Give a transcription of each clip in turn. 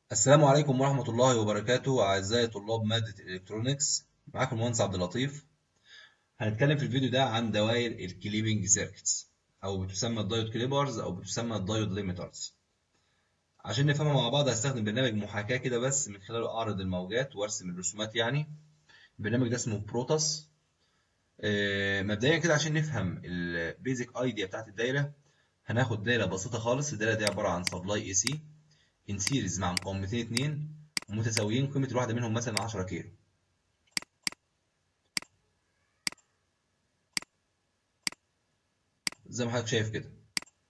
السلام عليكم ورحمة الله وبركاته أعزائي طلاب مادة الإلكترونيكس معاكم المهندس عبد اللطيف هنتكلم في الفيديو ده عن دوائر الكليبنج سيركتس أو بتسمى الدايود كليبرز أو بتسمى الدايود ليميترز عشان نفهمها مع بعض هستخدم برنامج محاكاة كده بس من خلاله أعرض الموجات وأرسم الرسومات يعني البرنامج ده اسمه بروتوس آه، مبدئيا كده عشان نفهم البيزك ايديا بتاعت الدايرة هناخد دايرة بسيطة خالص الدايرة دي عبارة عن سبلاي اي سي ان سيريز مع مقاومتين اتنين متساويين قيمة الواحدة منهم مثلا 10 كيلو زي ما حضرتك شايف كده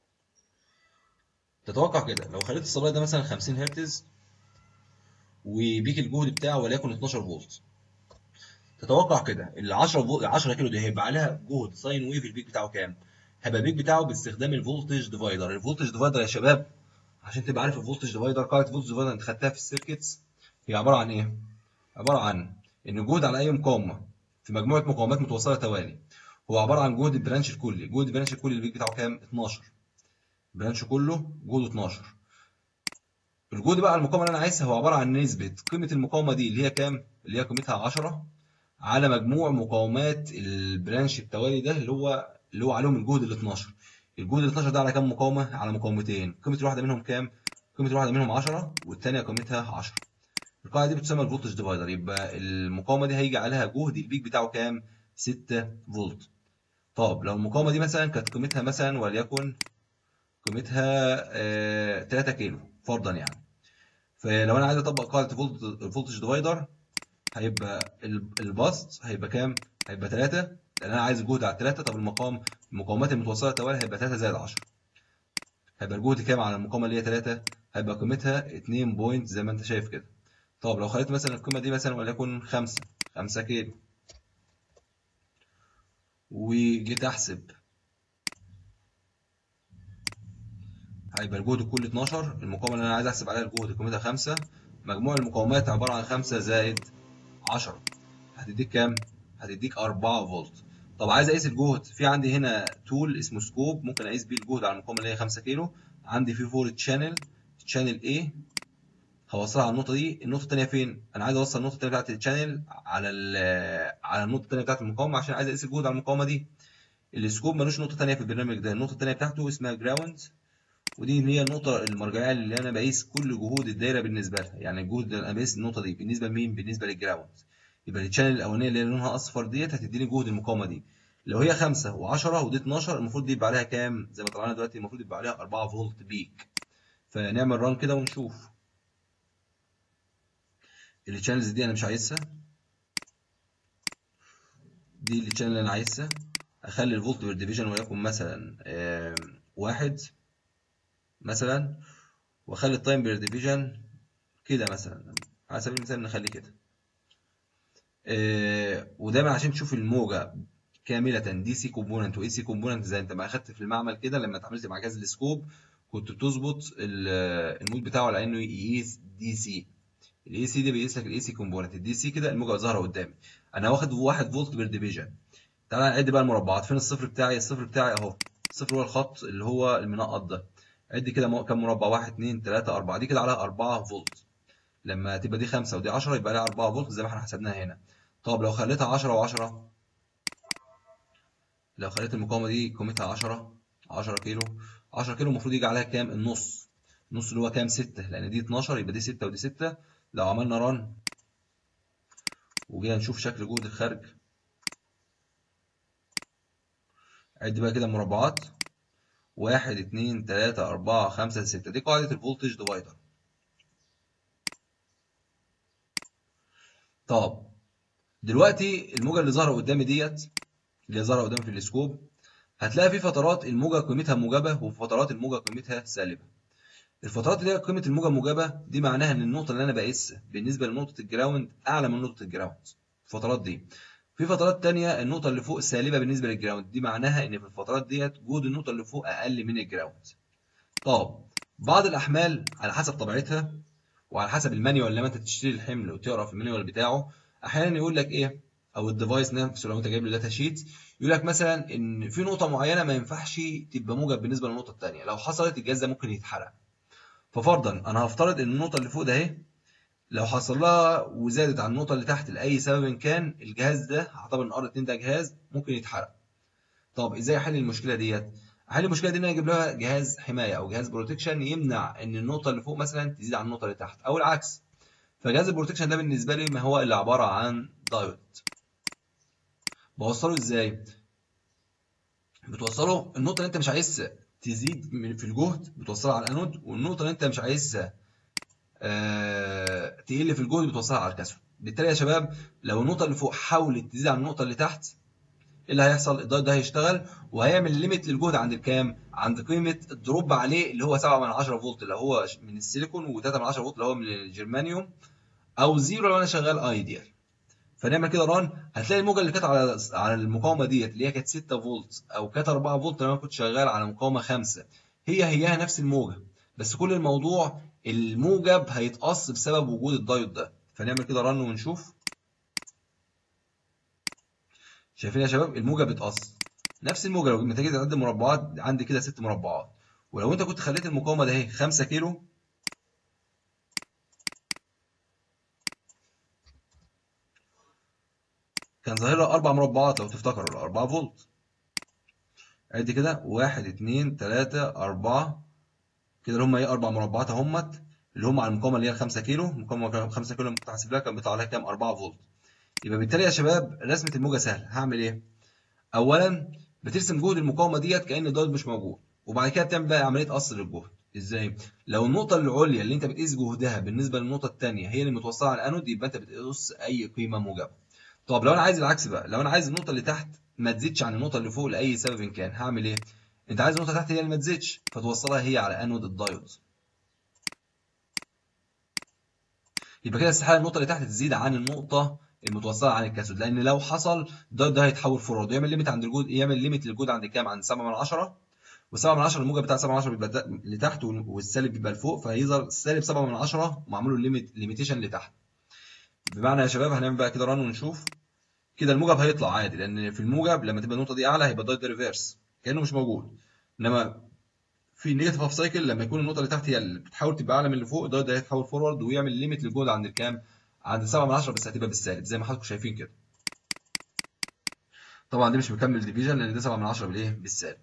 تتوقع كده لو خليت السبلاي ده مثلا 50 هرتز وبيك الجهد بتاعه وليكن 12 فولت تتوقع كده ال 10 فولت 10 كيلو دي هيبقى عليها جهد ساين ويف البيك بتاعه كام؟ هيبقى البيك بتاعه باستخدام الفولتج ديفايدر الفولتج ديفايدر يا شباب عشان تبقى عارف الفولتج ديفايدر قاعده الفولتج ديفايدر انت خدتها في السيركتس هي عباره عن ايه؟ عباره عن ان الجهد على اي مقاومه في مجموعه مقاومات متوصله توالي هو عباره عن جهد البرانش الكلي جهد البرانش الكلي البيك بتاعه كام؟ 12 البرانش كله جهده 12 الجهد بقى على المقاومه اللي انا عايزها هو عباره عن نسبه قيمه المقاومه دي اللي هي كام؟ اللي هي قيمتها 10 على مجموع مقاومات البرانش التوالي ده اللي هو اللي هو عليهم الجهد ال 12 الجهد ال 12 ده على كام مقاومه؟ على مقاومتين قيمه الواحده منهم كام؟ قيمه الواحده منهم 10 والثانيه قيمتها 10 القاعده دي بتسمى الفولتج ديفايدر يبقى المقاومه دي هيجي عليها جهد البيك بتاعه كام 6 فولت طب لو المقاومه دي مثلا كانت قيمتها مثلا وليكن قيمتها آه 3 كيلو فرضا يعني فلو انا عايز اطبق قاعده الفولتج ديفايدر هيبقى الباست هيبقى كام هيبقى 3 لان انا عايز الجهد على 3 طب المقام المقاومات المتوصله توالي هيبقى 3 زائد 10 هيبقى الجهد كام على المقاومه اللي هي 3 هيبقى قيمتها 2 بوينت زي ما انت شايف كده طب لو خليت مثلا القيمه دي مثلا وليكن 5 5 كيلو وجيت احسب هيبقى الجهد كل 12 المقاومه اللي انا عايز احسب عليها الجهد قيمتها 5 مجموع المقاومات عباره عن 5 زائد 10 هتديك كام هتديك 4 فولت طب عايز اقيس الجهد في عندي هنا تول اسمه سكوب ممكن اقيس بيه الجهد على المقاومه اللي هي 5 كيلو عندي في فور تشانل تشانل A هوصلها على النقطه دي النقطه الثانيه فين انا عايز اوصل النقطه الثانيه بتاعت التشانل على على النقطه الثانيه بتاعت المقاومه عشان عايز اقيس الجهد على المقاومه دي السكوب ملوش نقطه ثانيه في البرنامج ده النقطه الثانيه بتاعته اسمها جراوند ودي هي النقطه المرجعيه اللي انا بقيس كل جهود الدايره بالنسبه لها يعني الجهد انا بقيس النقطه دي بالنسبه لمين بالنسبه للجراوند يبقى التشانل الاولانيه اللي لونها اصفر ديت هتديني جهد المقاومه دي لو هي 5 و10 ودي 12 المفروض دي يبقى عليها كام زي ما طلعنا دلوقتي المفروض يبقى عليها 4 فولت بيك فنعمل ران كده ونشوف التشانلز دي انا مش عايزها دي التشانل اللي انا عايزها اخلي الفولت بير ديفيجن وليكن مثلا واحد مثلا واخلي التايم بير ديفيجن كده مثلا على سبيل المثال نخليه كده آه ودايما عشان تشوف الموجه كامله دي سي كومبوننت واي سي كومبوننت زي انت ما اخدت في المعمل كده لما اتعاملت مع جهاز السكوب كنت بتظبط المود بتاعه على انه يقيس دي سي الاي سي ده بيقيس لك الاي سي كومبوننت الدي سي كده الموجه ظاهره قدامي انا واخد 1 فولت بير ديفيجن تعالى نعد بقى المربعات فين الصفر بتاعي الصفر بتاعي اهو الصفر هو الخط اللي هو المنقط ده عد كده كام مربع 1 2 3 4 دي كده عليها 4 فولت لما تبقى دي 5 ودي 10 يبقى عليها 4 فولت زي ما احنا حسبناها هنا طب لو خليتها 10 و10 لو خليت المقاومه دي قيمتها 10 10 كيلو 10 كيلو المفروض يجي عليها كام النص النص اللي هو كام 6 لان دي 12 يبقى دي 6 ودي 6 لو عملنا ران وجينا نشوف شكل جهد الخارج عد بقى كده مربعات واحد اتنين تلاتة أربعة خمسة ستة دي قاعدة الفولتج ديفايدر طب دلوقتي الموجة اللي ظاهرة قدامي ديت اللي ظاهرة قدامي في السكوب هتلاقي في فترات الموجة قيمتها موجبة وفي فترات الموجة قيمتها سالبة الفترات اللي هي قيمة الموجة موجبة دي معناها إن النقطة اللي أنا بقيسها بالنسبة لنقطة الجراوند أعلى من نقطة الجراوند الفترات دي في فترات تانية النقطة اللي فوق سالبة بالنسبة للجراوند دي معناها إن في الفترات ديت جهد النقطة اللي فوق أقل من الجراوند طب بعض الأحمال على حسب طبيعتها وعلى حسب المانيوال لما أنت تشتري الحمل وتقرا في المانيوال بتاعه أحيانا يقول لك إيه أو الديفايس نفسه لو أنت جايب له داتا شيت يقول لك مثلا إن في نقطة معينة ما ينفعش تبقى موجب بالنسبة للنقطة التانية لو حصلت الجهاز ده ممكن يتحرق ففرضا انا هفترض ان النقطه اللي فوق ده اهي لو حصل لها وزادت عن النقطه اللي تحت لاي سبب كان الجهاز ده هعتبر ان ار 2 ده جهاز ممكن يتحرق طب ازاي احل المشكله ديت احل المشكله دي ان انا اجيب لها جهاز حمايه او جهاز بروتكشن يمنع ان النقطه اللي فوق مثلا تزيد عن النقطه اللي تحت او العكس فجهاز البروتكشن ده بالنسبه لي ما هو الا عباره عن دايود بوصله ازاي بتوصله النقطه اللي انت مش عايز تزيد في الجهد بتوصلها على الانود والنقطه اللي انت مش عايزها أه تقل في الجهد بتوصلها على الكاثود بالتالي يا شباب لو النقطه اللي فوق حاولت تزيد عن النقطه اللي تحت ايه اللي هيحصل الدايود ده هيشتغل وهيعمل ليميت للجهد عند الكام عند قيمه الدروب عليه اللي هو 7 من 10 فولت اللي هو من السيليكون و3 من 10 فولت اللي هو من الجرمانيوم او زيرو لو انا شغال ايديال فنعمل كده ران هتلاقي الموجه اللي كانت على على المقاومه ديت اللي هي كانت 6 فولت او كانت 4 فولت لما انا كنت شغال على مقاومه 5 هي هيها نفس الموجه بس كل الموضوع الموجب هيتقص بسبب وجود الدايود ده فنعمل كده رن ونشوف شايفين يا شباب الموجه بتقص نفس الموجه لو تيجي تعد مربعات عندي كده ست مربعات ولو انت كنت خليت المقاومه ده اهي 5 كيلو كان ظاهر لها اربع مربعات لو تفتكروا 4 فولت عد كده 1 2 3 4 كده اللي هم ايه اربع مربعات اهمت اللي هم على المقاومه اللي هي 5 كيلو المقاومه 5 كيلو لما كنت حاسب لها كان بيطلع عليها كام 4 فولت يبقى بالتالي يا شباب رسمه الموجه سهله هعمل ايه اولا بترسم جهد المقاومه ديت كان الدايود مش موجود وبعد كده بتعمل بقى عمليه قصر للجهد ازاي لو النقطه العليا اللي انت بتقيس جهدها بالنسبه للنقطه الثانيه هي اللي متوصله على الانود يبقى انت بتقيس اي قيمه موجبه طب لو انا عايز العكس بقى لو انا عايز النقطه اللي تحت ما تزيدش عن النقطه اللي فوق لاي سبب كان هعمل ايه انت عايز النقطه تحت هي اللي ما تزيدش فتوصلها هي على انود الدايود يبقى كده استحاله النقطه اللي تحت تزيد عن النقطه المتوصله عن الكاثود لان لو حصل الدايود ده هيتحول فورورد يعمل ليميت عند الجود يعمل ليميت للجود عند كام عند 7 من 10 و7 من 10 الموجب بتاع 7 من 10 بيبقى لتحت والسالب بيبقى لفوق فهيظهر سالب 7 من 10 ومعمول له ليميت ليميتيشن لتحت بمعنى يا شباب هنعمل بقى كده ران ونشوف كده الموجب هيطلع عادي لان في الموجب لما تبقى النقطه دي اعلى هيبقى الدايود ده ريفيرس كانه مش موجود انما في نيجاتيف هاف سايكل لما يكون النقطه اللي تحت هي اللي بتحاول تبقى اعلى من اللي فوق الدايود ده هيتحول فورورد ويعمل ليميت للجهد عند الكام عند 7 من 10 بس هتبقى بالسالب زي ما حضراتكم شايفين كده طبعا دي مش مكمل ديفيجن لان ده 7 من 10 بالايه بالسالب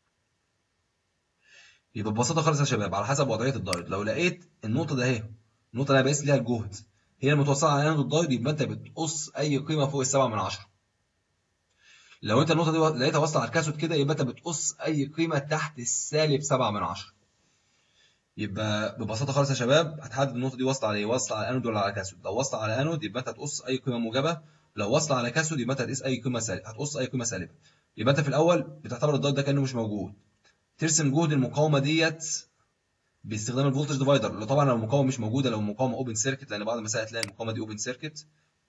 يبقى ببساطه خالص يا شباب على حسب وضعيه الدايود لو لقيت النقطه ده اهي النقطه اللي انا بقيس ليها الجهد هي المتوصله على انود الدايود يبقى انت بتقص اي قيمه فوق ال 7 من 10 لو انت النقطه دي لقيتها واصله على الكاثود كده يبقى انت بتقص اي قيمه تحت السالب 7 من 10 يبقى ببساطه خالص يا شباب هتحدد النقطه دي واصله على ايه واصله على انود ولا على كاثود لو واصله على انود يبقى انت هتقص اي قيمه موجبه لو واصله على كاثود يبقى انت هتقيس اي قيمه سالبه هتقص اي قيمه سالبه يبقى انت في الاول بتعتبر الدايود ده كانه مش موجود ترسم جهد المقاومه ديت باستخدام الفولتج ديفايدر طبعا لو المقاومه مش موجوده لو المقاومه اوبن سيركت لان بعض المسائل هتلاقي المقاومه دي اوبن سيركت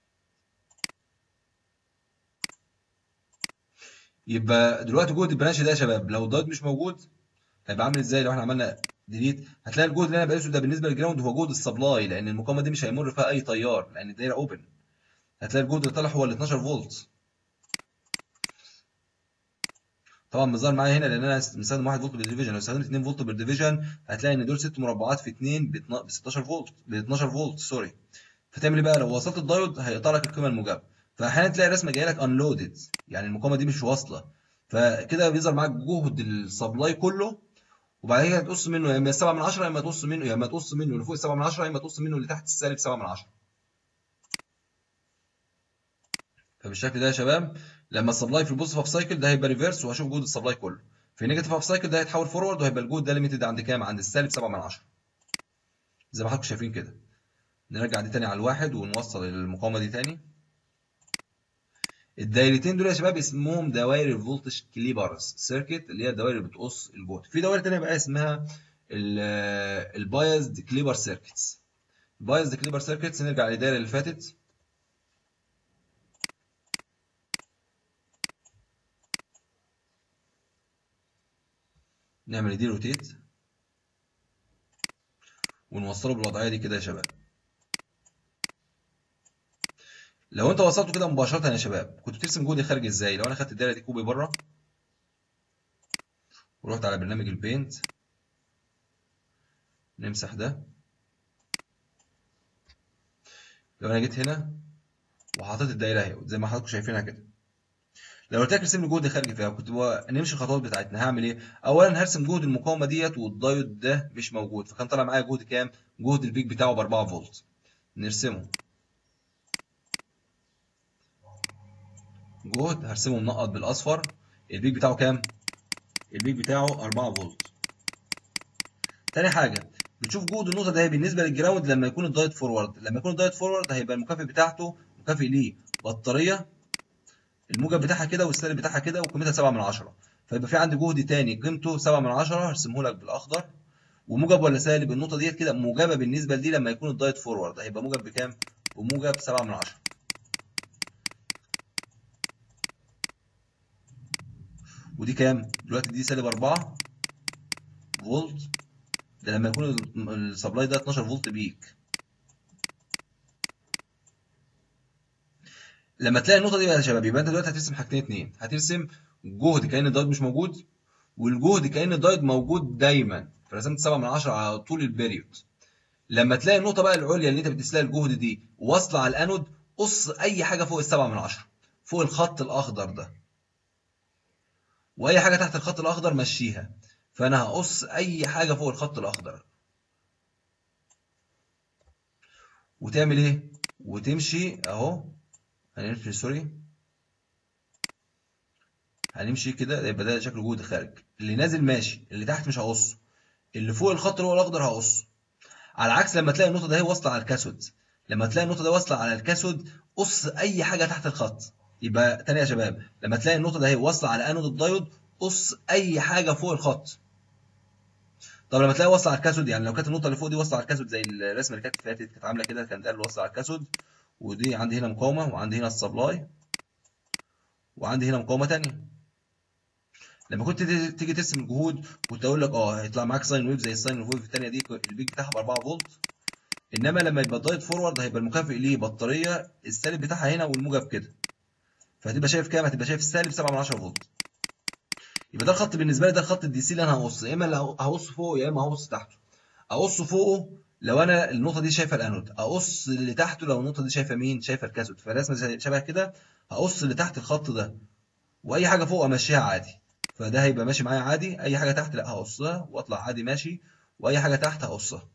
يبقى دلوقتي جهد البرانش ده يا شباب لو الدايود مش موجود هيبقى عامل ازاي لو احنا عملنا ديليت هتلاقي الجهد اللي انا بقيسه ده بالنسبه للجراوند هو جهد السبلاي لان المقاومه دي مش هيمر فيها اي تيار لان الدايره اوبن هتلاقي الجهد اللي طالع هو ال 12 فولت طبعا مظهر معايا هنا لان انا مستخدم 1 فولت بالديفيجن لو استخدمت 2 فولت بالديفيجن هتلاقي ان دول ست مربعات في 2 ب 16 فولت ب 12 فولت سوري فتعمل ايه بقى لو وصلت الدايود هيقطع لك القيمه الموجبه فاحيانا تلاقي الرسمه جايه لك انلودد يعني المقاومه دي مش واصله فكده بيظهر معاك جهد السبلاي كله وبعد كده تقص منه يا اما 7 من 10 يا اما تقص منه يا اما تقص منه اللي فوق 7 من 10 يا اما تقص منه اللي تحت السالب 7 من 10 فبالشكل ده يا شباب لما السبلاي في البوزيتيف هاف سايكل ده هيبقى ريفرس وهشوف جهد السبلاي كله في النيجاتيف هاف سايكل ده هيتحول فورورد وهيبقى الجهد ده ليميتد عند كام عند السالب 7 من 10 زي ما حضراتكم شايفين كده نرجع دي تاني على الواحد ونوصل المقاومه دي تاني الدايرتين دول يا شباب اسمهم دوائر الفولتج كليبرز سيركت اللي هي الدوائر اللي بتقص الجهد في دوائر تانية بقى اسمها البايزد كليبر سيركتس البايزد كليبر سيركتس نرجع للدايره اللي فاتت نعمل دي روتيت ونوصله بالوضعيه دي كده يا شباب لو انت وصلته كده مباشره يا شباب كنت بترسم جهد خارجي ازاي لو انا خدت الدايره دي كوبي بره ورحت على برنامج البينت نمسح ده لو انا جيت هنا وحطيت الدايره اهي زي ما حضراتكم شايفينها كده لو قلت لك ارسم لي جهد خارجي فيها كنت بقى نمشي الخطوات بتاعتنا هعمل ايه اولا هرسم جهد المقاومه ديت والدايود ده مش موجود فكان طالع معايا جهد كام جهد البيك بتاعه ب 4 فولت نرسمه جهد هرسمه منقط بالاصفر البيك بتاعه كام البيك بتاعه 4 فولت تاني حاجه بتشوف جهد النقطه ده بالنسبه للجراوند لما يكون الدايت فورورد لما يكون الدايت فورورد هيبقى المكافئ بتاعته مكافئ ليه بطاريه الموجب بتاعها كده والسالب بتاعها كده وقيمتها 7 من 10 فيبقى في عندي جهد تاني قيمته 7 من 10 هرسمه لك بالاخضر وموجب ولا سالب النقطه ديت كده موجبه بالنسبه لدي لما يكون الدايت فورورد هيبقى موجب بكام بموجب 7 من 10 ودي كام دلوقتي دي سالب 4 فولت ده لما يكون السبلاي ده 12 فولت بيك لما تلاقي النقطه دي بقى يا شباب يبقى انت دلوقتي هترسم حاجتين اتنين هترسم جهد كأن الدايود مش موجود والجهد كأن الدايود موجود دايما فرسمت 7 من 10 على طول البريود لما تلاقي النقطه بقى العليا اللي انت بتقيس لها الجهد دي واصله على الانود قص اي حاجه فوق ال 7 من 10 فوق الخط الاخضر ده واي حاجه تحت الخط الاخضر مشيها فانا هقص اي حاجه فوق الخط الاخضر وتعمل ايه وتمشي اهو هنمشي سوري هنمشي كده يبقى ده شكله جهد خارج اللي نازل ماشي اللي تحت مش هقصه اللي فوق الخط اللي هو الاخضر هقصه على عكس لما تلاقي النقطه ده هي واصله على الكاثود لما تلاقي النقطه ده واصله على الكاثود قص اي حاجه تحت الخط يبقى تاني يا شباب لما تلاقي النقطه ده هي واصله على انود الدايود قص اي حاجه فوق الخط طب لما تلاقي واصله على الكاثود يعني لو كانت النقطه اللي فوق دي واصله على الكاثود زي الرسمه اللي كانت فاتت كانت عامله كده كانت قال واصله على الكاثود ودي عندي هنا مقاومه وعندي هنا السبلاي وعندي هنا مقاومه ثانيه لما كنت تيجي ترسم الجهود كنت اقول لك اه هيطلع معاك ساين ويف زي الساين ويف الثانيه دي البيك بتاعها ب 4 فولت انما لما يبقى الدايت فورورد هيبقى المكافئ ليه بطاريه السالب بتاعها هنا والموجب كده فهتبقى شايف كام هتبقى شايف السالب 7 من 10 فولت يبقى ده الخط بالنسبه لي ده الخط الدي سي اللي انا هقص يا اما اللي هقص فوقه يا اما هقص تحته اقص فوقه لو انا النقطه دي شايفه الانود اقص اللي تحته لو النقطه دي شايفه مين شايفه الكاثود فالرسمه شبه كده هقص اللي تحت الخط ده واي حاجه فوق امشيها عادي فده هيبقى ماشي معايا عادي اي حاجه تحت لا هقصها واطلع عادي ماشي واي حاجه تحت هقصها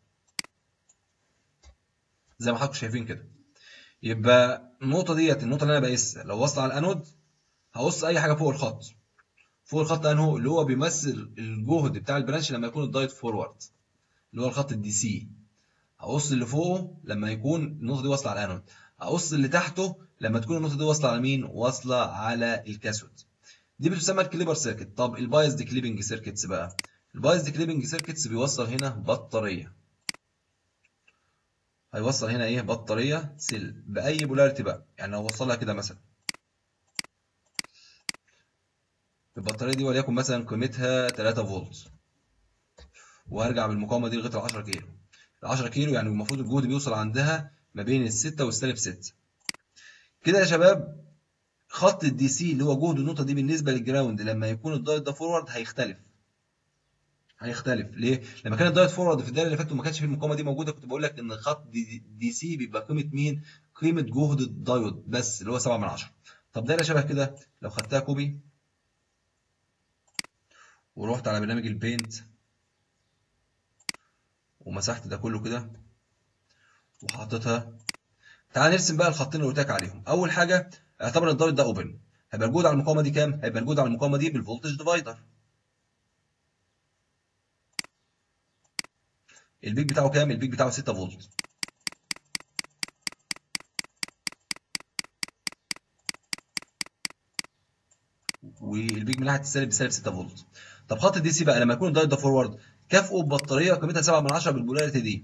زي ما حضراتكم شايفين كده يبقى النقطه ديت النقطه اللي انا بقيسها لو واصله على الانود هقص اي حاجه فوق الخط فوق الخط انه اللي هو بيمثل الجهد بتاع البرانش لما يكون الدايت فورورد اللي هو الخط الدي سي هقص اللي فوقه لما يكون النقطه دي واصله على الانود هقص اللي تحته لما تكون النقطه دي واصله على مين واصله على الكاثود دي بتسمى الكليبر سيركت طب البايز دي كليبنج سيركتس بقى البايز دي كليبنج سيركتس بيوصل هنا بطاريه هيوصل هنا ايه بطاريه سيل باي بولاريتي بقى يعني لو وصلها كده مثلا البطاريه دي وليكن مثلا قيمتها 3 فولت وهرجع بالمقاومه دي لغايه ال 10 كيلو ال 10 كيلو يعني المفروض الجهد بيوصل عندها ما بين الستة والسالب 6 كده يا شباب خط الدي سي اللي هو جهد النقطه دي بالنسبه للجراوند لما يكون الدايت ده فورورد هيختلف هيختلف ليه لما كان الدايت فورورد في الدايره اللي فاتت وما كانش في المقاومه دي موجوده كنت بقول لك ان خط دي, دي سي بيبقى قيمه مين قيمه جهد الدايود بس اللي هو 7 من 10 طب دايره شبه كده لو خدتها كوبي ورحت على برنامج البينت ومسحت ده كله كده وحطيتها تعال نرسم بقى الخطين اللي قلت لك عليهم اول حاجه اعتبر الدايت ده اوبن هيبقى الجهد على المقاومه دي كام هيبقى الجهد على المقاومه دي بالفولتج ديفايدر البيك بتاعه كام البيك بتاعه 6 فولت والبيك من ناحيه السالب بسالب 6 فولت طب خط الدي سي بقى لما يكون الدايت ده فورورد كافئه ببطاريه قيمتها 7 من 10 بالبولاريتي دي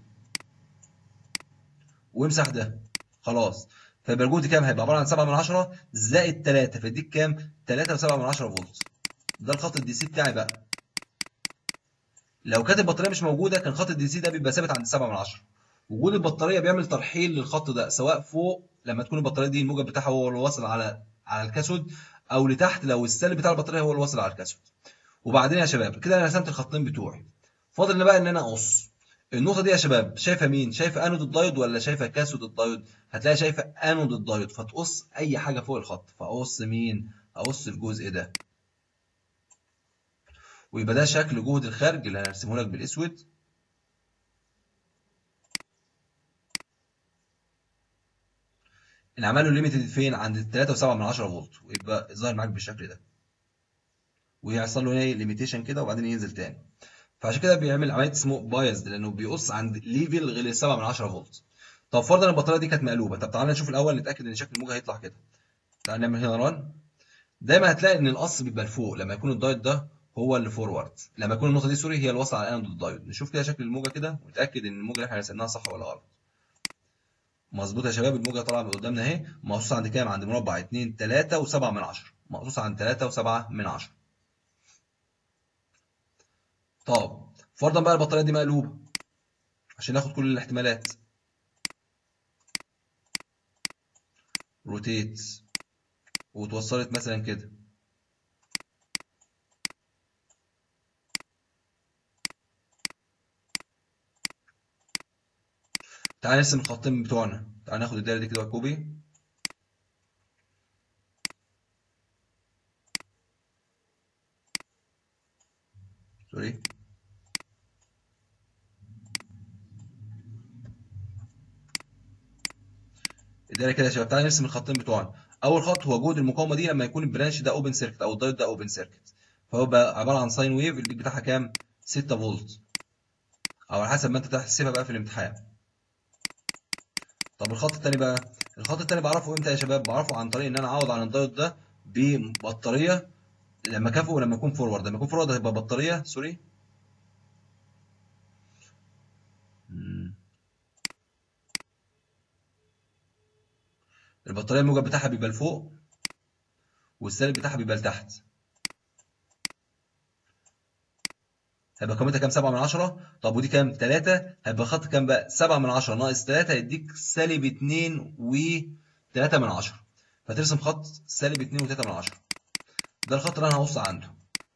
وامسح ده خلاص فيبقى الجهد كام هيبقى عباره عن 7 من 10 زائد 3 فيديك كام 3 و7 من 10 فولت ده الخط الدي سي بتاعي بقى لو كانت البطاريه مش موجوده كان خط الدي سي ده بيبقى ثابت عند 7 من 10 وجود البطاريه بيعمل ترحيل للخط ده سواء فوق لما تكون البطاريه دي الموجب بتاعها هو اللي واصل على على الكاثود او لتحت لو السالب بتاع البطاريه هو اللي واصل على الكاثود وبعدين يا شباب كده انا رسمت الخطين بتوعي فاضل بقى ان انا اقص النقطه دي يا شباب شايفه مين شايفه انود الدايود ولا شايفه كاثود الدايود هتلاقي شايفه انود الدايود فتقص اي حاجه فوق الخط فاقص مين اقص الجزء ده ويبقى ده شكل جهد الخارج اللي هنرسمه لك بالاسود اللي عمله ليميتد فين عند 3.7 من 10 فولت ويبقى ظاهر معاك بالشكل ده ويحصل له ايه ليميتيشن كده وبعدين ينزل تاني فعشان كده بيعمل عمليه اسمه بايزد لانه بيقص عند ليفل غير 7 من 10 فولت طب فرضا البطاريه دي كانت مقلوبه طب تعالى نشوف الاول نتاكد ان شكل الموجه هيطلع كده تعالى نعمل هنا ران دايما هتلاقي ان القص بيبقى لفوق لما يكون الدايت ده هو اللي فورورد لما يكون النقطه دي سوري هي الوصل على انود الدايود نشوف كده شكل الموجه كده ونتاكد ان الموجه اللي احنا رسمناها صح ولا غلط مظبوط يا شباب الموجه طالعه من قدامنا اهي مقصوصه عند كام عند مربع 2 3 و7 من 10 مقصوصه عند 3 و7 من 10 طب فرضا بقى البطاريه دي مقلوبه عشان ناخد كل الاحتمالات روتيت واتوصلت مثلا كده تعال نرسم الخطين بتوعنا تعال ناخد الدايره دي كده كوبي سوري الدايره كده يا شباب تعال نرسم الخطين بتوعنا اول خط هو جهد المقاومه دي لما يكون البرانش ده اوبن سيركت او الدايود ده اوبن سيركت فهو بقى عباره عن ساين ويف البيك بتاعها كام 6 فولت او على حسب ما انت تحسبها بقى في الامتحان طب الخط التاني بقى الخط التاني بعرفه امتى يا شباب بعرفه عن طريق ان انا اعوض عن الدايود ده ببطاريه لما كافئ ولما يكون فورورد لما يكون فورورد هتبقى بطاريه سوري البطاريه الموجب بتاعها بيبقى لفوق والسالب بتاعها بيبقى لتحت هيبقى قيمتها كام 7 من 10 طب ودي كام 3 هيبقى خط كام بقى 7 من 10 ناقص 3 هيديك سالب 2 و 3 من 10 فترسم خط سالب 2 و 3 من 10 ده الخط اللي انا هبص عنده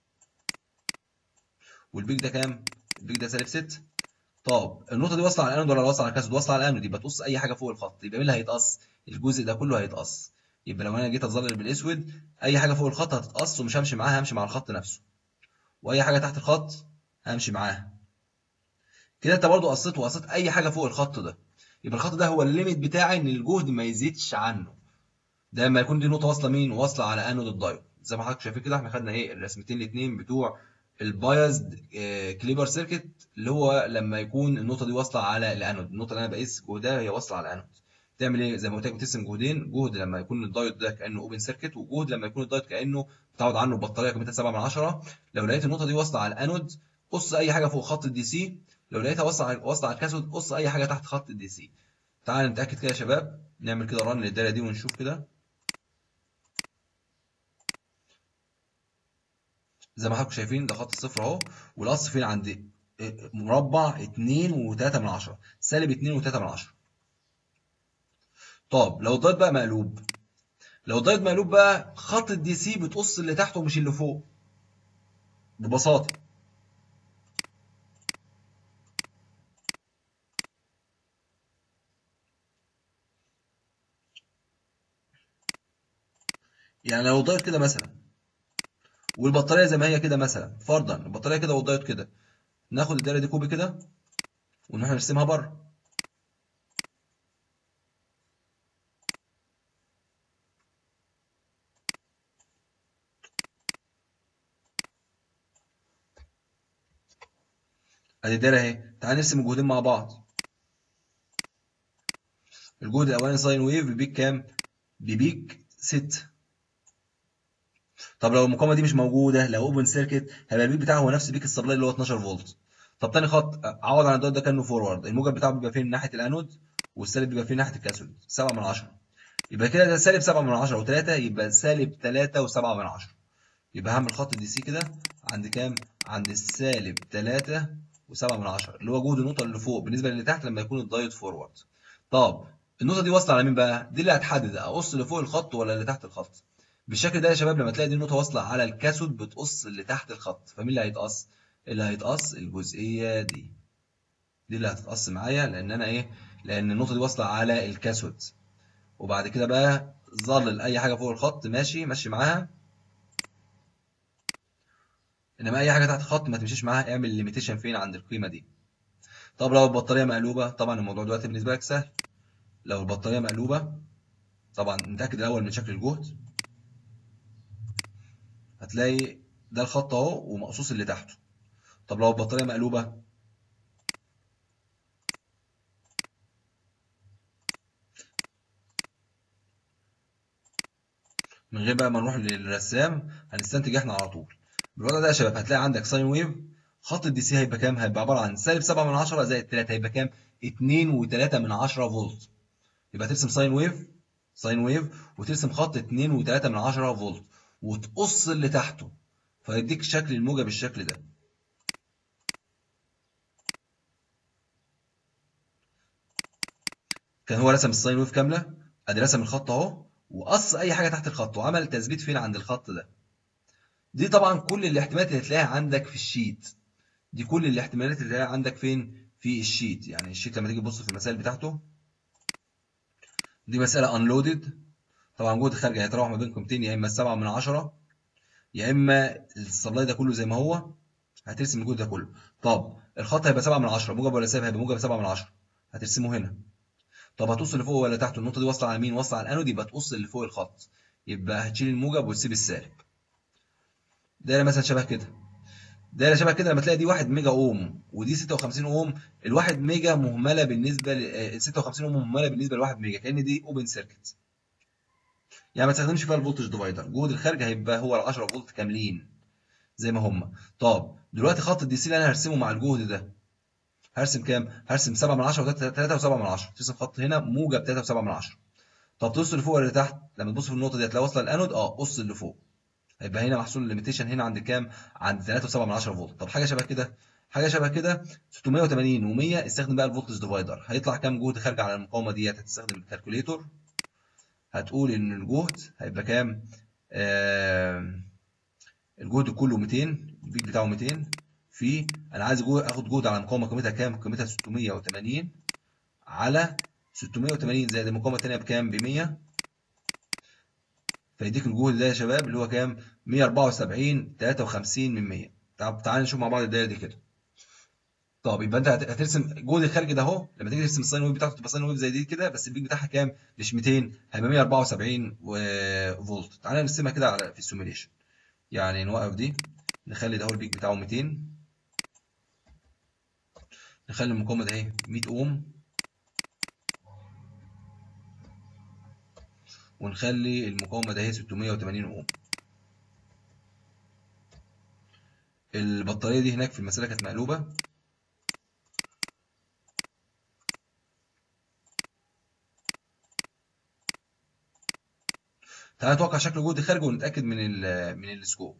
والبيك ده كام البيك ده سالب 6 طب النقطه دي واصله على الانود ولا واصله على الكاسود واصله على الانود يبقى تقص اي حاجه فوق الخط يبقى مين اللي هيتقص الجزء ده كله هيتقص يبقى لو انا جيت اظلل بالاسود اي حاجه فوق الخط هتتقص ومش همشي معاها همشي مع الخط نفسه واي حاجه تحت الخط همشي معاها كده انت برضو قصيت وقصيت اي حاجه فوق الخط ده يبقى الخط ده هو الليميت بتاعي ان الجهد ما يزيدش عنه ده لما يكون دي نقطه واصله مين واصله على انود الدايود زي ما حضرتك شايفين كده احنا خدنا ايه الرسمتين الاثنين بتوع البايزد كليبر سيركت اللي هو لما يكون النقطه دي واصله على الانود النقطه اللي انا بقيس جهدها هي واصله على الانود تعمل ايه زي ما قلت لك بترسم جهدين جهد لما يكون الدايود ده كانه اوبن سيركت وجهد لما يكون الدايود كانه بتعوض عنه بطاريه قيمتها 7 من 10 لو لقيت النقطه دي واصله على الانود قص اي حاجه فوق خط الدي سي لو لقيتها واصله واصله على الكاثود قص اي حاجه تحت خط الدي سي تعال نتاكد كده يا شباب نعمل كده رن للدايره دي ونشوف كده زي ما حضراتكم شايفين ده خط الصفر اهو والقص فين عند مربع 2 و3 من 10 سالب 2 و3 من 10 طب لو الدايت بقى مقلوب لو الدايت مقلوب بقى خط الدي سي بتقص اللي تحته مش اللي فوق ببساطه يعني لو الدايت كده مثلا والبطاريه زي ما هي كده مثلا فرضا البطاريه كده والدايت كده ناخد الدايره دي كوبي كده ونروح نرسمها بره ادي الدايره اهي تعال نرسم الجهدين مع بعض الجهد الاولاني ساين ويف ببيك كام ببيك 6 طب لو المقاومه دي مش موجوده لو اوبن سيركت هيبقى البيك بتاعه هو نفس بيك السبلاي اللي هو 12 فولت طب تاني خط عوض عن الدوت ده كانه فورورد الموجب بتاعه بيبقى فين ناحيه الانود والسالب بيبقى فين ناحيه الكاثود 7 من 10 يبقى كده ده سالب 7 من 10 و3 يبقى سالب 3 و7 من 10 يبقى هعمل خط دي سي كده عند كام عند السالب 3 و7 من 10 اللي هو جهد النقطه اللي فوق بالنسبه للي تحت لما يكون الدايود فورورد طب النقطه دي واصله على مين بقى دي اللي هتحدد اقص اللي فوق الخط ولا اللي تحت الخط بالشكل ده يا شباب لما تلاقي دي النقطه واصله على الكاثود بتقص اللي تحت الخط فمين اللي هيتقص اللي هيتقص الجزئيه دي دي اللي هتتقص معايا لان انا ايه لان النقطه دي واصله على الكاثود وبعد كده بقى ظلل اي حاجه فوق الخط ماشي ماشي معاها انما اي حاجه تحت الخط ما تمشيش معاها اعمل ليميتيشن فين عند القيمه دي طب لو البطاريه مقلوبه طبعا الموضوع دلوقتي بالنسبه لك سهل لو البطاريه مقلوبه طبعا نتاكد الاول من شكل الجهد هتلاقي ده الخط اهو ومقصوص اللي تحته طب لو البطاريه مقلوبه من غير بقى ما نروح للرسام هنستنتج احنا على طول بالوضع ده يا شباب هتلاقي عندك ساين ويف خط الدي سي هيبقى كام هيبقى عباره عن سالب 7 من 10 زائد 3 هيبقى كام 2 و3 من 10 فولت يبقى ترسم ساين ويف ساين ويف وترسم خط 2 و3 من 10 فولت وتقص اللي تحته فيديك شكل الموجة بالشكل ده كان هو رسم الساين ويف كامله ادي رسم الخط اهو وقص اي حاجه تحت الخط وعمل تثبيت فين عند الخط ده دي طبعا كل الاحتمالات اللي هتلاقيها عندك في الشيت دي كل الاحتمالات اللي هتلاقيها عندك فين في الشيت يعني الشيت لما تيجي تبص في المسائل بتاعته دي مساله انلودد طبعا جهد الخارج هيتراوح ما بين قيمتين يا اما 7 من 10 يا اما السبلاي ده كله زي ما هو هترسم الجهد ده كله طب الخط هيبقى 7 من 10 موجب ولا سالب هيبقى موجب 7 من 10 هترسمه هنا طب هتقص اللي فوق ولا تحت النقطه دي واصله على مين واصله على الانود يبقى تقص اللي فوق الخط يبقى هتشيل الموجب وتسيب السالب دايره مثلا شبه كده دايره شبه كده لما تلاقي دي 1 ميجا اوم ودي 56 اوم ال1 ميجا مهمله بالنسبه ل 56 اوم مهمله بالنسبه ل 1 ميجا كان دي اوبن سيركت يعني ما تستخدمش فيها الفولتج ديفايدر جهد الخارج هيبقى هو ال 10 فولت كاملين زي ما هم طب دلوقتي خط الدي سي اللي انا هرسمه مع الجهد ده هرسم كام هرسم 7 من 10 و3 و7 من 10 ترسم خط هنا موجب 3 و7 من 10 طب تبص اللي فوق ولا تحت لما تبص في النقطه دي هتلاقي واصله الانود اه قص اللي فوق هيبقى هنا محصول الليميتيشن هنا عند كام عند 3 و7 من 10 فولت طب حاجه شبه كده حاجه شبه كده 680 و100 استخدم بقى الفولتج ديفايدر هيطلع كام جهد خارج على المقاومه ديت هتستخدم الكالكوليتور هتقول ان الجهد هيبقى كام آه الجهد كله 200 البيك بتاعه 200 في انا عايز جهد اخد جهد على مقاومه قيمتها كام قيمتها 680 على 680 زائد المقاومه الثانيه بكام ب 100 فيديك الجهد ده يا شباب اللي هو كام 174 53 من 100 طب تعالى نشوف مع بعض الدايره دي كده طب يبقى انت هترسم جهد الخارج ده اهو لما تيجي ترسم الساين ويف بتاعته تبقى ساين ويف زي دي كده بس البيك بتاعها كام مش 200 هيبقى 174 فولت تعالى نرسمها كده على في السيميليشن يعني نوقف دي نخلي ده هو البيك بتاعه 200 نخلي المقاومه ده اهي 100 اوم ونخلي المقاومه ده اهي 680 اوم البطاريه دي هناك في المساله كانت مقلوبه تعالى نتوقع شكل جهد خارجي ونتاكد من ال من السكوب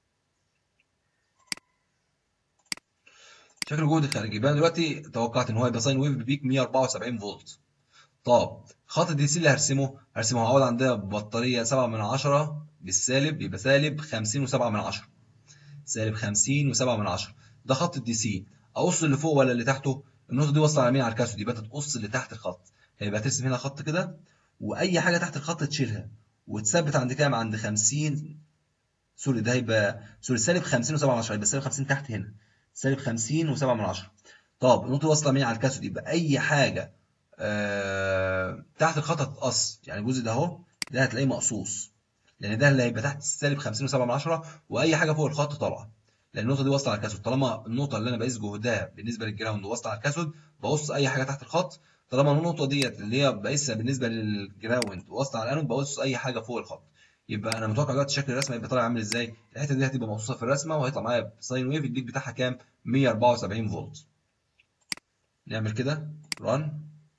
شكل جهد خارجي يبقى دلوقتي توقعت ان هو هيبقى ساين ويف ببيك 174 فولت طب خط الدي سي اللي هرسمه هرسمه هقعد عندها بطاريه 7 من 10 بالسالب يبقى سالب 50 و7 من 10 سالب 50 و7 من 10 ده خط الدي سي اقص اللي فوق ولا اللي تحته النقطه دي واصله على مين على الكاثود يبقى انت تقص اللي تحت الخط هيبقى ترسم هنا خط كده واي حاجه تحت الخط تشيلها وتثبت عند كام عند 50 سوري ده هيبقى سوري سالب 50 و7 من 10 يبقى سالب 50 تحت هنا سالب 50 و7 من 10 طب النقطه واصله مين على الكاثود يبقى اي حاجه آه تحت الخط هتتقص يعني الجزء ده اهو ده هتلاقيه مقصوص لان ده اللي هيبقى تحت سالب 50 و7 من 10 واي حاجه فوق الخط طالعه لان النقطه دي واصله على الكاثود طالما النقطه اللي انا بقيس جهدها بالنسبه للجراوند واصله على الكاثود بقص اي حاجه تحت الخط طالما النقطه ديت اللي هي بقيسها بالنسبه للجراوند واصله على الانود بقص اي حاجه فوق الخط يبقى انا متوقع دلوقتي شكل الرسمه هيبقى طالع عامل ازاي الحته دي هتبقى مقصوصه في الرسمه وهيطلع معايا ساين ويف البيك بتاعها كام 174 فولت نعمل كده ران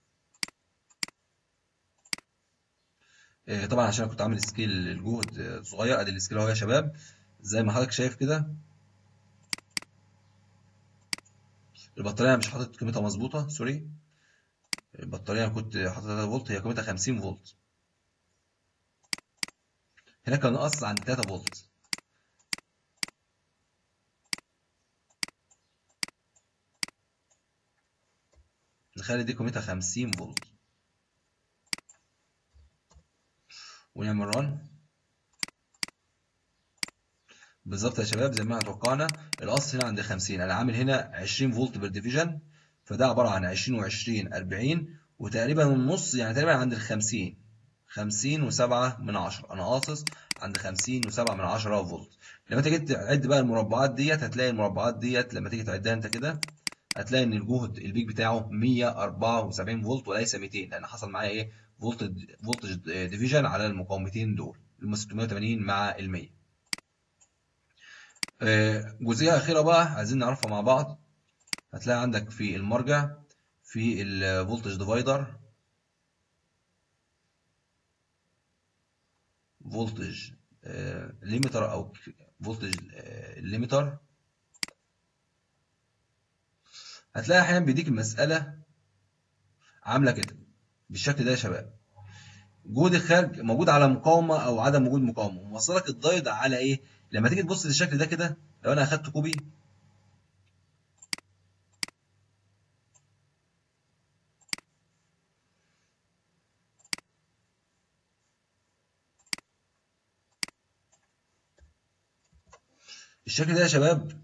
طبعا عشان كنت عامل سكيل الجهد صغير ادي السكيل اهو يا شباب زي ما حضرتك شايف كده البطاريه مش حاطط قيمتها مظبوطه سوري البطاريه انا كنت حاطط 3 فولت هي قيمتها 50 فولت هنا كان ناقص عند 3 فولت نتخيل دي قيمتها 50 فولت ونعمل رن بالظبط يا شباب زي ما احنا توقعنا الاصل هنا عند 50 انا عامل هنا 20 فولت بير ديفيجن فده عباره عن 20 و20 40 وتقريبا النص يعني تقريبا عند ال 50 50 و7 من 10 انا قاصص عند 50 و7 من 10 فولت لما تيجي تعد بقى المربعات ديت هتلاقي المربعات ديت لما تيجي تعدها انت كده هتلاقي ان الجهد البيك بتاعه 174 فولت وليس 200 لان حصل معايا ايه فولتج فولتج ديفيجن على المقاومتين دول ال 680 مع ال 100 جزئيه اخيره بقى عايزين نعرفها مع بعض هتلاقي عندك في المرجع في الفولتج ديفايدر فولتج ليميتر او فولتج ليميتر هتلاقي احيانا بيديك المساله عامله كده بالشكل ده يا شباب جهد الخارج موجود على مقاومه او عدم وجود مقاومه وموصلك الدايد على ايه لما تيجي تبص للشكل ده كده لو انا اخدت كوبي الشكل ده يا شباب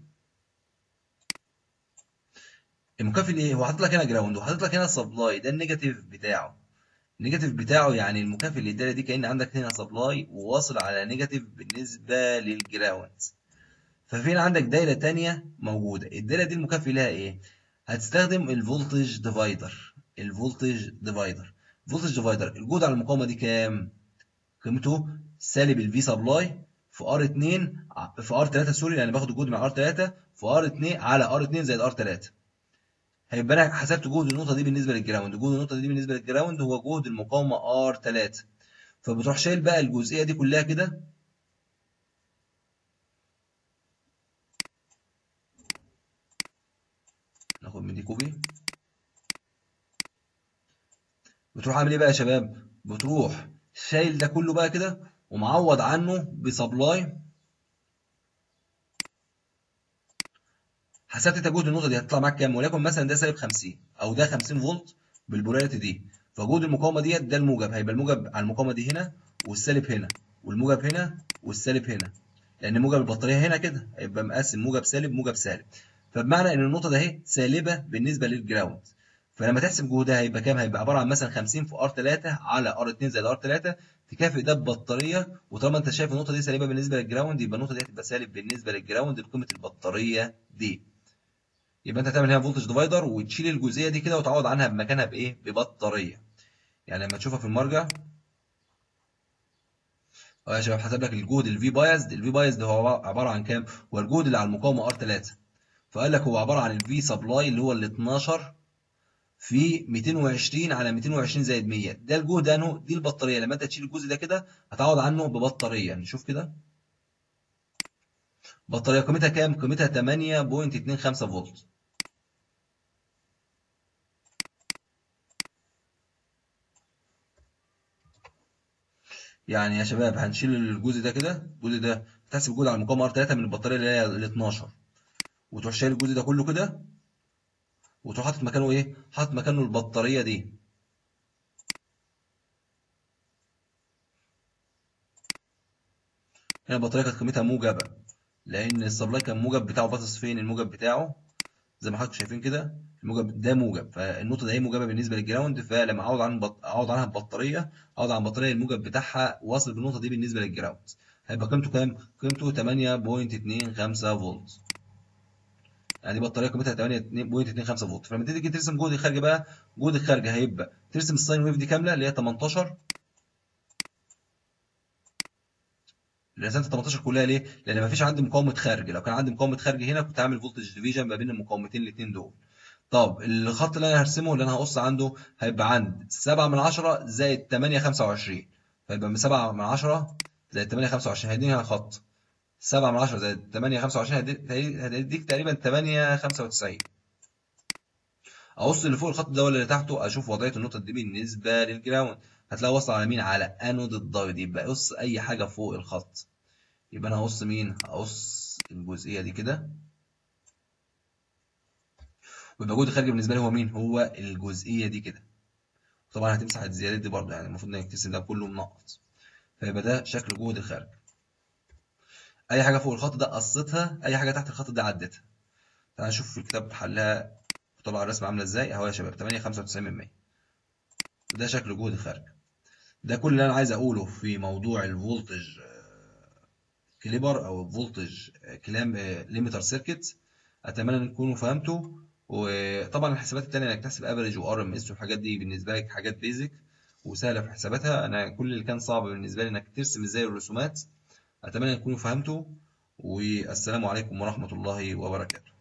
المكافئ ايه هو حاطط لك هنا جراوند وحاطط لك هنا سبلاي ده النيجاتيف بتاعه النيجاتيف بتاعه يعني المكافئ اللي ادالي دي كأن عندك هنا سبلاي وواصل على نيجاتيف بالنسبة للجراوند ففين عندك دايرة تانية موجودة الدايرة دي المكافئ لها ايه هتستخدم الفولتج ديفايدر الفولتج ديفايدر الفولتج ديفايدر الجهد على المقاومة دي كام قيمته سالب الفي سبلاي في ار 2 في ار 3 سوري يعني باخد الجهد من ار 3 في ار 2 على ار 2 زائد ار 3 هيبقى انا حسبت جهد النقطه دي بالنسبه للجراوند جهد النقطه دي بالنسبه للجراوند هو جهد المقاومه ار3 فبتروح شايل بقى الجزئيه دي كلها كده ناخد من دي كوبي بتروح عامل ايه بقى يا شباب بتروح شايل ده كله بقى كده ومعوض عنه بسبلاي حسبت انت جهد النقطه دي هتطلع معاك كام وليكن مثلا ده سالب 50 او ده 50 فولت بالبولاريتي دي فجهد المقاومه ديت ده الموجب هيبقى الموجب على المقاومه دي هنا والسالب هنا والموجب هنا والسالب هنا لان موجب البطاريه هنا كده هيبقى مقسم موجب سالب موجب سالب فبمعنى ان النقطه ده اهي سالبه بالنسبه للجراوند فلما تحسب جهدها هيبقى كام هيبقى عباره عن مثلا 50 في ار 3 على ار 2 زائد ار 3 تكافئ ده ببطاريه وطالما انت شايف النقطه دي سالبه بالنسبه للجراوند يبقى النقطه دي هتبقى سالب بالنسبه للجراوند بقيمه البطاريه دي يبقى انت هتعمل هنا فولتج ديفايدر وتشيل الجزئيه دي كده وتعوض عنها بمكانها بايه ببطاريه يعني لما تشوفها في المرجع اه يا شباب حسب لك الجهد الفي بايزد الفي بايزد هو عباره عن كام هو الجهد اللي على المقاومه ار 3 فقال لك هو عباره عن الفي سبلاي اللي هو ال 12 في 220 على 220 زائد 100 ده الجهد انه دي البطاريه لما انت تشيل الجزء ده كده هتعوض عنه ببطاريه نشوف كده بطاريه قيمتها كام قيمتها 8.25 فولت يعني يا شباب هنشيل الجزء ده كده الجزء ده تحسب الجهد على المقاومه ار 3 من البطاريه اللي هي ال 12 وتروح شايل الجزء ده كله كده وتروح حاطط مكانه ايه حاطط مكانه البطاريه دي هنا البطاريه كانت قيمتها موجبه لان السبلاي كان موجب بتاعه باصص فين الموجب بتاعه زي ما حضراتكم شايفين كده الموجب ده موجب فالنقطه دي موجبه بالنسبه للجراوند فلما اعوض عن بط... اعوض عنها ببطاريه اعوض عن بطاريه الموجب بتاعها واصل بالنقطه دي بالنسبه للجراوند هيبقى قيمته كام قيمته 8.25 فولت يعني بطاريه قيمتها 8.25 فولت فلما تيجي ترسم جهد الخارج بقى جهد الخارج هيبقى ترسم الساين ويف دي كامله اللي هي 18 رسمت 18 كلها ليه؟ لان مفيش عندي مقاومه خارج لو كان عندي مقاومه خارج هنا كنت هعمل فولتج ديفيجن ما بين المقاومتين الاثنين دول طب الخط اللي انا هرسمه اللي انا هقص عنده هيبقى عند 7 من 10 زائد 8 25 فيبقى من 7 من 10 زائد 8 25 هيديني هنا خط 7 من 10 زائد 8 25 هيديك تقريبا 8 95 اقص اللي فوق الخط ده ولا اللي تحته اشوف وضعيه النقطه دي بالنسبه للجراوند هتلاقي وصل على مين على انود الدايود يبقى قص اي حاجه فوق الخط يبقى انا هقص مين هقص الجزئيه دي كده ويبقى جهد خارجي بالنسبه لي هو مين هو الجزئيه دي كده طبعا هتمسح الزيادات دي برضه يعني المفروض انك ترسم ده كله منقط فيبقى ده شكل جهد الخارج اي حاجه فوق الخط ده قصتها اي حاجه تحت الخط ده عدتها تعال نشوف في الكتاب حلها طلع الرسمه عامله ازاي اهو يا شباب 8 95 ده شكل جهد الخارج ده كل اللي انا عايز اقوله في موضوع الفولتج كليبر او فولتج كلام ليميتر سيركت اتمنى ان تكونوا فهمتوا وطبعا الحسابات التانية انك تحسب افريج وار ام اس والحاجات دي بالنسبه لك حاجات بيزك وسهله في حساباتها انا كل اللي كان صعب بالنسبه لي انك ترسم ازاي الرسومات اتمنى ان تكونوا فهمتوا والسلام عليكم ورحمه الله وبركاته